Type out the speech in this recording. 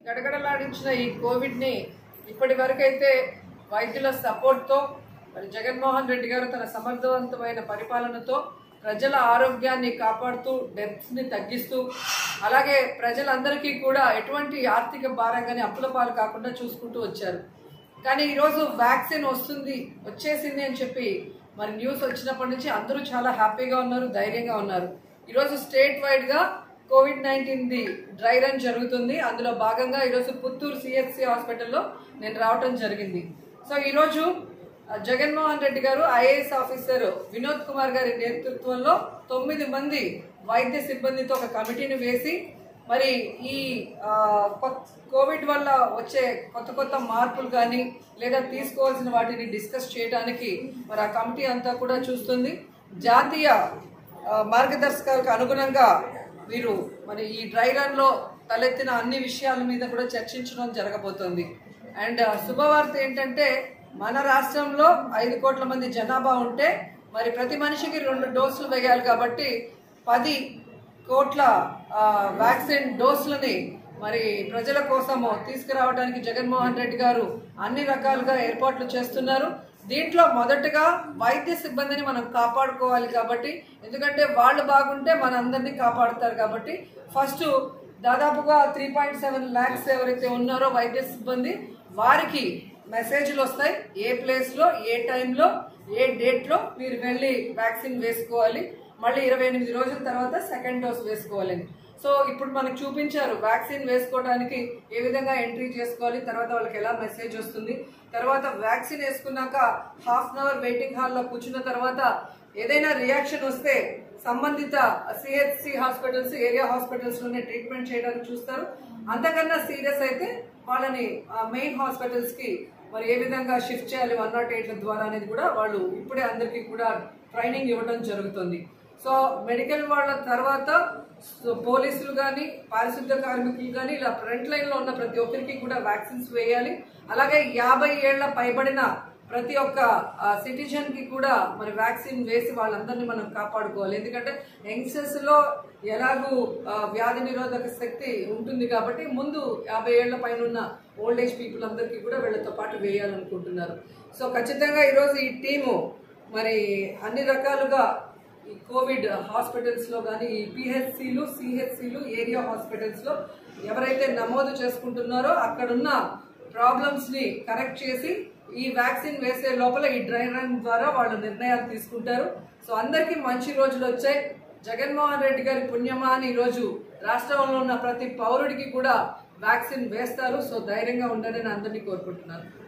గడగడలాడించిన ఈ కోవిడ్ని ఇప్పటి వరకైతే వైద్యుల సపోర్ట్తో మరి జగన్మోహన్ రెడ్డి గారు తన సమర్థవంతమైన పరిపాలనతో ప్రజల ఆరోగ్యాన్ని కాపాడుతూ డెత్స్ని తగ్గిస్తూ అలాగే ప్రజలందరికీ కూడా ఎటువంటి ఆర్థిక భారంగానే అప్పుల పాలు కాకుండా చూసుకుంటూ వచ్చారు కానీ ఈరోజు వ్యాక్సిన్ వస్తుంది వచ్చేసింది అని చెప్పి మరి న్యూస్ వచ్చినప్పటి నుంచి అందరూ చాలా హ్యాపీగా ఉన్నారు ధైర్యంగా ఉన్నారు ఈరోజు స్టేట్ వైడ్గా కోవిడ్ నైన్టీన్ది డ్రై రన్ జరుగుతుంది అందులో భాగంగా ఈరోజు పుత్తూరు సిహెచ్సి హాస్పిటల్లో నేను రావటం జరిగింది సో ఈరోజు ఆ, జగన్మోహన్ రెడ్డి గారు ఐఏఎస్ ఆఫీసర్ వినోద్ కుమార్ గారి నేతృత్వంలో తొమ్మిది మంది వైద్య సిబ్బందితో ఒక కమిటీని వేసి మరి ఈ ఆ, కొత్- కోవిడ్ వల్ల వచ్చే కొత్త కొత్త మార్పులు కానీ లేదా తీసుకోవాల్సిన వాటిని డిస్కస్ చేయడానికి మరి ఆ కమిటీ అంతా కూడా చూస్తుంది జాతీయ ఆ, మార్గదర్శకాలకు అనుగుణంగా వీరు మరి ఈ డ్రై రన్ లో తలెత్తిన అన్ని విషయాల మీద కూడా చర్చించడం జరగబోతోంది అండ్ శుభవార్త ఏంటంటే మన రాష్ట్రంలో ఐదు కోట్ల మంది జనాభా ఉంటే మరి ప్రతి మనిషికి రెండు డోసులు వేయాలి కాబట్టి పది కోట్ల ఆ, వ్యాక్సిన్ డోసులని మరి ప్రజల కోసము తీసుకురావడానికి జగన్మోహన్ రెడ్డి గారు అన్ని రకాలుగా ఏర్పాట్లు చేస్తున్నారు దీంట్లో మొదటగా వైద్య సిబ్బందిని మనం కాపాడుకోవాలి కాబట్టి ఎందుకంటే వాళ్ళు బాగుంటే మనందరినీ కాపాడుతారు కాబట్టి ఫస్ట్ దాదాపుగా త్రీ పాయింట్ సెవెన్ ల్యాక్స్ ఎవరైతే ఉన్నారో వైద్య సిబ్బంది వారికి మెసేజ్లు వస్తాయి ఏ ప్లేస్లో ఏ టైంలో ఏ డేట్లో మీరు వెళ్ళి వ్యాక్సిన్ వేసుకోవాలి మళ్ళీ ఇరవై ఎనిమిది రోజుల తర్వాత సెకండ్ డోస్ వేసుకోవాలని సో ఇప్పుడు మనకు చూపించారు వ్యాక్సిన్ వేసుకోవడానికి ఏ విధంగా ఎంట్రీ చేసుకోవాలి తర్వాత వాళ్ళకి ఎలా మెసేజ్ వస్తుంది తర్వాత వ్యాక్సిన్ వేసుకున్నాక హాఫ్ అన్ అవర్ వెయిటింగ్ హాల్లో కూర్చున్న తర్వాత ఏదైనా రియాక్షన్ వస్తే సంబంధిత సిహెచ్సి హాస్పిటల్స్ ఏరియా హాస్పిటల్స్ లోనే ట్రీట్మెంట్ చేయడానికి చూస్తారు అంతకన్నా సీరియస్ అయితే వాళ్ళని మెయిన్ హాస్పిటల్స్ కి మరి ఏ విధంగా షిఫ్ట్ చేయాలి వన్ నాట్ ఎయిట్ల ద్వారా అనేది కూడా వాళ్ళు ఇప్పుడే అందరికీ కూడా ట్రైనింగ్ ఇవ్వడం జరుగుతుంది సో మెడికల్ వాళ్ళ తర్వాత సో పోలీసులు కానీ పారిశుద్ధ కార్మికులు కానీ ఇలా ఫ్రంట్ లైన్ లో ఉన్న ప్రతి ఒక్కరికి కూడా వ్యాక్సిన్స్ వేయాలి అలాగే యాభై ఏళ్ల పైబడిన ప్రతి ఒక్క సిటిజన్ కి కూడా మరి వ్యాక్సిన్ వేసి వాళ్ళందరినీ మనం కాపాడుకోవాలి ఎందుకంటే యంగ్స్టర్స్ లో ఎలాగూ ఆ, వ్యాధి నిరోధక శక్తి ఉంటుంది కాబట్టి ముందు యాభై ఏళ్ల పైన ఉన్న ఓల్డ్ ఏజ్ పీపుల్ అందరికీ కూడా వీళ్ళతో పాటు వేయాలనుకుంటున్నారు సో ఖచ్చితంగా ఈరోజు ఈ టీము మరి అన్ని రకాలుగా ఈ కోవిడ్ హాస్పిటల్స్ లో కానీ ఈ పిహెచ్సిలు సిహెచ్సిలు ఏరియా హాస్పిటల్స్ లో ఎవరైతే నమోదు చేసుకుంటున్నారో అక్కడున్న ప్రాబ్లమ్స్ ని కరెక్ట్ చేసి ఈ వ్యాక్సిన్ వేసే లోపల ఈ డ్రై రన్ ద్వారా వాళ్ళు నిర్ణయాలు తీసుకుంటారు సో అందరికీ మంచి రోజులు వచ్చాయి జగన్మోహన్ రెడ్డి గారి పుణ్యమా అని ఈరోజు రాష్ట్రంలో ఉన్న ప్రతి పౌరుడికి కూడా వ్యాక్సిన్ వేస్తారు సో ధైర్యంగా ఉండాలని అందరినీ కోరుకుంటున్నాను